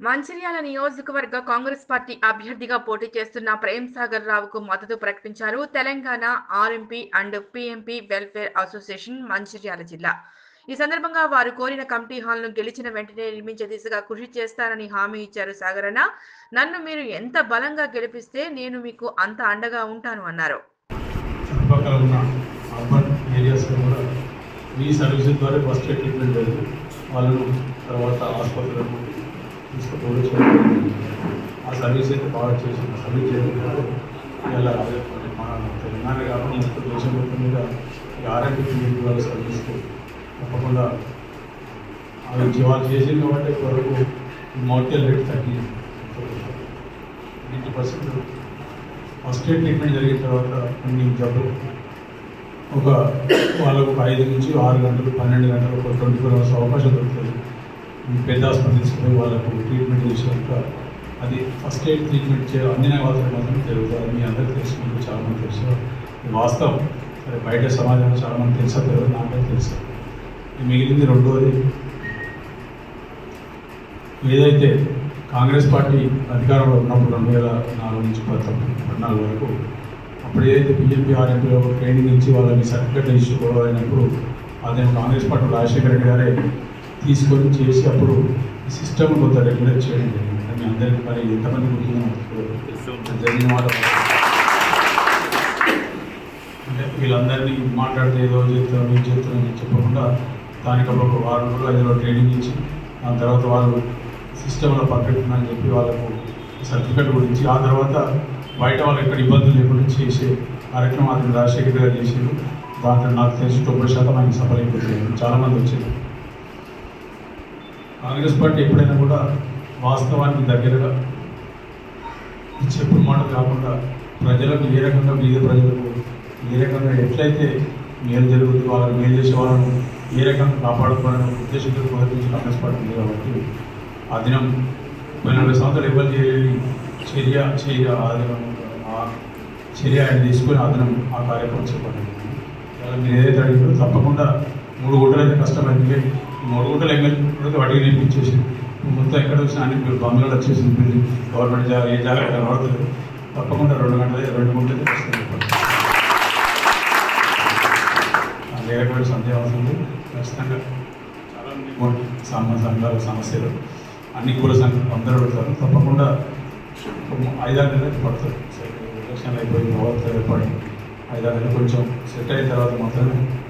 మంచిర్యాల నియోజకవర్గ కాంగ్రెస్ పార్టీ అభ్యర్థిగా పోటీ చేస్తున్న ప్రేమ్ సాగర్ రావుకు మద్దతు ప్రకటించారు Telangana RMP and PMP welfare association Mancherial జిల్లా ఈ సందర్భంగా వారు కోరిన కమిటీ హాల్ను గెలిచిన వెంటనే నిర్మించే దిశగా కృషి చేస్తానని హామీ ఇచ్చారు సాగరన్న నన్ను మీరు ఎంత బలంగా గెలిపిస్తే నేను మీకు అంత అండగా ఉంటాను అన్నారు చుట్టుపక్కల ఉన్న అర్బన్ ఏరియాస్లో కూడా మీ సర్వీసెస్ ద్వారా ఫస్ట్ ఎయిడ్ ట్రీట్మెంట్ లేదు వాళ్ళను తర్వాత ఆసుపత్రులకు తీసుకుపోవడం చేయడం జరిగింది. ఆ సర్వీస్ అయితే బాగా చేసింది సర్వీస్ చేయడం ఇలా మన తెలంగాణ కాకుండా ఇంత దేశం మొత్తం మీద ఈ ఆర్ఎంపీ పీఎంపీ వాళ్ళ సర్వీస్కి తప్పకుండా అవి వాళ్ళు చేసింది కాబట్టి వరకు మోర్టల్ రేట్ తగ్గింది eighty percent first aid treatment జరిగిన తర్వాత కొన్ని జబ్బులు ఒక వాళ్ళకు ఒక ఐదు నుంచి ఆరు గంటలు పన్నెండు గంటలు ఒక ట్వంటీ ఫోర్ అవర్స్ అవకాశం దొరుకుతుంది ఈ పెద్ద ఆసుపత్రి తీసుకుపోయి వాళ్ళకు ట్రీట్మెంట్ చేసినాక అది ఫస్ట్ ఎయిడ్ ట్రీట్మెంట్ చే అందిన వాళ్ళకి మాత్రం జరుగుతుంది మీ అందరికీ తెలుసు మీకు చాలా మంది తెలుసు ఇది వాస్తవం సరే బయట సమాజంలో చాలా మంది తెలుసా తెలియదు నాకైతే తెలుసు ఈ మిగిలింది రెండోది ఏదైతే కాంగ్రెస్ పార్టీ అధికారంలో ఉన్నప్పుడు రెండు వేల నాలుగు నుంచి పంతొమ్మిది పద్నాలుగు వరకు అప్పుడు ఏదైతే బీజేపీ ఆర్ఎంపీలో ట్రైనింగ్ ఇచ్చి వాళ్ళని సర్టిఫికెట్ ఇష్యూ గొడవ అయినప్పుడు అదే కాంగ్రెస్ పార్టీ రాజశేఖర రెడ్డి గారే తీసుకొని చేసి అప్పుడు ఈ సిస్టమ్ కొంత రెగ్యులేట్ చేయడం జరిగింది మీ అందరికీ మరి ఎంతమంది గుర్తుందో జరిగిన మాట అంటే వీళ్ళందరినీ మాట్లాడితే ఏదో చేస్తాం ఏం చేస్తాం అని చెప్పకుండా దానికి అప్పుడు ఒక వారం రోజులు ఐదు రోజులు ట్రైనింగ్ ఇచ్చి దాని తర్వాత వాళ్ళు సిస్టంలో పర్ఫెక్ట్ అని చెప్పి వాళ్ళకు సర్టిఫికెట్ కూడా ఇచ్చి ఆ తర్వాత బయట వాళ్ళు ఎక్కడ ఇబ్బందులు లేకుండా చేసే కార్యక్రమం అది రాజశేఖర్ గారు చేసారు దాంట్లో నాకు తెలిసి తొంభై శాతం ఆయన సఫలైపోతుంది చాలామంది వచ్చారు కాంగ్రెస్ పార్టీ ఎప్పుడైనా కూడా వాస్తవానికి దగ్గరగా ఈ చెప్పుడు మాట కాకుండా ప్రజలకు ఏ రకంగా బీద ప్రజలకు ఏ రకంగా ఎట్లయితే మేలు జరుగుతుంది వాళ్ళని మేలు చేసే వాళ్ళను ఏ రకంగా కాపాడుకోవాలనే ఉద్దేశంతో మొదటి నుంచి కాంగ్రెస్ పార్టీ ఉంది కాబట్టి ఆ దినం ముప్పై నలభై సంవత్సరాలు ఎవరు చేయలేని చర్య చర్య ఆదినం ఆ చర్య ఆయన తీసుకొని ఆదినం ఆ కార్యక్రమం చేపట్టింది ఇవాళ మీరు ఏదైతే అడిగారో తప్పకుండా మూడు గుంటలు అయితే కష్టమైంది ఈ మూడు గుంటలు ఎమ్మెల్యే వాటికి నేర్పించేసి మొత్తం ఎక్కడ వచ్చినా అన్ని మీరు బంగ్లాలు వచ్చేసింది బిల్డింగ్ గవర్నమెంట్ జాగా ఏ జాగా కనబడుతుంది తప్పకుండా రెండు గంటలు రెండు గుంటలు వస్తుంది ఏ రకమైన సందేహం అవసరం లేదు ఖచ్చితంగా చాలా మంది సమ సంఘాల సమస్యలు అన్ని కుల సంఘాలు అందరూ పెడతారు తప్పకుండా ఐదారు నెలలు పడుతుంది ఎలక్షన్ అయిపోయి వ్యవస్థ ఏర్పడి ఐదారు నెలలు కొంచెం సెట్ అయిన తర్వాత మాత్రమే